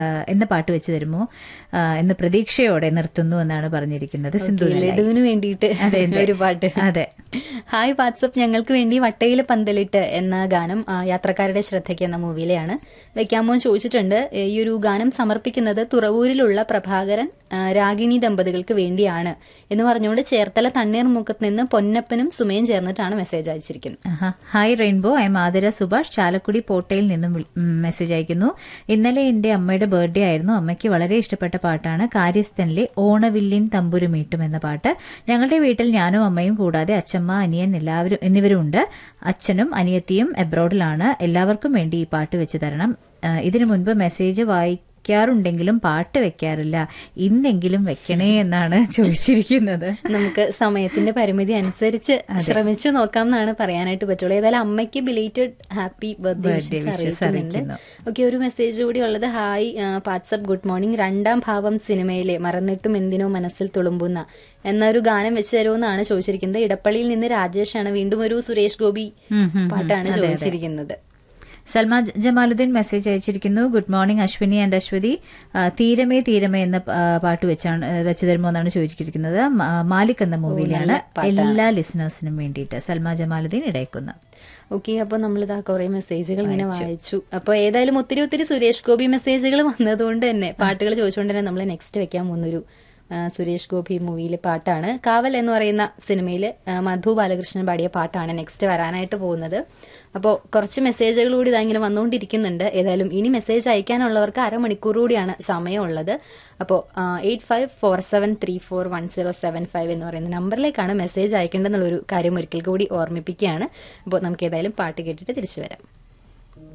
ആ, എന്ന പാട്ട് വെച്ച് തരുമോ ആ, എന്ന് പ്രതീക്ഷയോടെ നിർത്തുന്നു എന്നാണ് പറഞ്ഞിരിക്കുന്നത് സിന്ധു നെല്ലായി. ലഡുവിന് വേണ്ടിയിട്ട് അതെ, അതെ. ഒരു പാട്ട് അതെ ഹായ് വാട്സപ്പ് ഞങ്ങൾക്ക് വേണ്ടി വട്ടയില് പന്തലിട്ട് എന്ന ഗാനം ആ, യാത്രക്കാരുടെ ശ്രദ്ധയ്ക്ക് എന്ന മൂവിയിലെയാണ് വെക്കാമോ എന്ന് ചോദിച്ചിട്ടുണ്ട് ഏ, ഈ ഒരു ഗാനം സമർപ്പിക്കുന്നത് തുറവൂരിലുള്ള പ്രഭാകരൻ ആ, രാഗിണി ദമ്പതികൾക്ക് വേണ്ടിയാണ് എന്ന് പറഞ്ഞുകൊണ്ട് ചേർത്തല തണ്ണീർമുക്കത്ത് നിന്ന് പൊന്നപ്പനും സുമയും ചേർന്നിട്ടാണ് മെസ്സേജ് അയച്ചിരിക്കുന്നത് ആഹാ. Hi Rainbow I Athira Subhash Chalakudy പോട്ടയിൽ നിന്നും വിളി- ഉം, മെസ്സേജ് അയക്കുന്നു ഇന്നലെ എന്റെ അമ്മയുടെ ബർത്ത്ഡേ ആയിരുന്നു അമ്മയ്ക്ക് വളരെ ഇഷ്ടപ്പെട്ട പാട്ടാണ് കാര്യസ്ഥനിലെ ഓണവില്ലിൻ തമ്പുരുമീട്ടും എന്ന പാട്ട് ഞങ്ങളുടെ വീട്ടിൽ ഞാനും അമ്മയും കൂടാതെ അച്ഛമ്മ അനിയൻ എല്ലാവരും എന്നിവരും ഉണ്ട് അച്ഛനും അനിയത്തിയും എബ്രോഡിലാണ് എല്ലാവർക്കും വേണ്ടി ഈ പാട്ട് വെച്ച് തരണം ആ, ഇതിനു മുൻപ് മെസ്സേജ് വായിക്കാറുണ്ടെങ്കിലും പാട്ട് വെക്കാറില്ല ഇന്നെങ്കിലും വെക്കണേ എന്നാണ് ചോദിച്ചിരിക്കുന്നത് നമുക്ക് സമയത്തിന്റെ പരിമിതി അനുസരിച്ച് ശ്രമിച്ചു നോക്കാം എന്നാണ് പറയാനായിട്ട് പറ്റുള്ളൂ ഏതായാലും അമ്മയ്ക്ക് belated happy birthday Birthday wishes wishes അറിയിക്കുന്നുണ്ട് അറിയിക്കുന്നു. ഓക്കെ ഒരു മെസ്സേജ് കൂടി ഉള്ളത് ഹായ് വാട്സപ്പ് ഗുഡ് മോർണിംഗ് രണ്ടാം ഭാവം സിനിമയിലെ മറന്നിട്ടും എന്തിനോ മനസ്സിൽ തുളുമ്പുന്ന എന്നൊരു ഗാനം വെച്ച് തരുമെന്നാണ് ചോദിച്ചിരിക്കുന്നത് ഇടപ്പള്ളിയിൽ നിന്ന് രാജേഷാണ് വീണ്ടും ഒരു സുരേഷ് ഗോപി ഉം, ഉം, ഉം. പാട്ടാണ് അതെ, അതെ. ചോദിച്ചിരിക്കുന്നത് സൽമാ ജമാലുദ്ദീൻ മെസ്സേജ് അയച്ചിരിക്കുന്നു good morning Ashwini and Aswathy ആ, തീരമേ തീരമേ എന്ന ആ, പാട്ട് വെച്ചാണ് ആ, വെച്ച് തരുമോ എന്നാണ് ചോദിച്ചിരിക്കുന്നത് മാ- മാലിക് എന്ന മൂവിയിലാണ് നല്ല പാട്ടാണ്. എല്ലാ ലിസണേഴ്സിനും വേണ്ടിയിട്ട് സൽമാ ജമാലുദ്ദീൻ ഇടയ്ക്കുന്ന ഓക്കെ അപ്പൊ നമ്മളിതാ കുറെ മെസ്സേജുകൾ ഇങ്ങനെ വായിച്ചു അപ്പൊ ഏതായാലും ഒത്തിരി ഒത്തിരി സുരേഷ് ഗോപി മെസ്സേജുകൾ വന്നതുകൊണ്ട് തന്നെ പാട്ടുകൾ ചോദിച്ചുകൊണ്ട് തന്നെ നമ്മൾ നെക്സ്റ്റ് വെക്കാൻ പോകുന്നൊരു ആ, സുരേഷ് ഗോപി മൂവിയിലെ പാട്ടാണ് കാവൽ എന്ന് പറയുന്ന സിനിമയിൽ മധു ബാലകൃഷ്ണൻ പാടിയ പാട്ടാണ് നെക്സ്റ്റ് വരാനായിട്ട് പോകുന്നത് അപ്പോൾ കുറച്ച് മെസ്സേജുകൾ കൂടി ഇതാ ഇങ്ങനെ വന്നുകൊണ്ടിരിക്കുന്നുണ്ട് ഏതായാലും ഇനി മെസ്സേജ് അയക്കാനുള്ളവർക്ക് അരമണിക്കൂർ കൂടിയാണ് സമയമുള്ളത് അപ്പോൾ eight five four seven three four one zero seven five എന്ന് പറയുന്ന നമ്പറിലേക്കാണ് മെസ്സേജ് അയക്കേണ്ടതെന്നുള്ളൊരു കാര്യം ഒരിക്കൽ കൂടി ഓർമ്മിപ്പിക്കുകയാണ് അപ്പോൾ നമുക്ക് ഏതായാലും പാട്ട് കേട്ടിട്ട് തിരിച്ചു വരാം